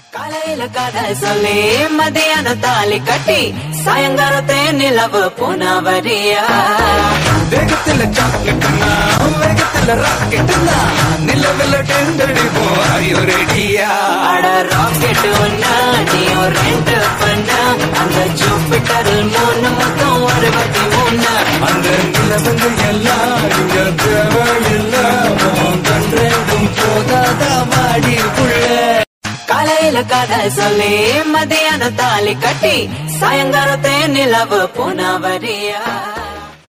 காலையில கதை சொல்லி மதியானம் தாலி கட்டி சாயங்காலத்தே நிலவு புனவரியா வேகத்துல சாக்லேட்னா வேகத்துல ராக்கெட்னா நிலவில் டெண்டடிப்போம் ஐயோ ரெடியா அட ராக்கெட் ஒன்னா நீ ஒரு ரெண்டு பண்ணா அந்த ஜூபிட்டர் மூணு மொத்தம் அறுபத்தி மூணு அந்த நிலவங்க எல்லாம் இங்க தேவையில்லை உன் கண் ரெண்டும் போகாத மாடி புள்ள காலையில கதை சொல்லி மதியானம் தாலி கட்டி சாயங்காலத்தே நிலவு புனவரியா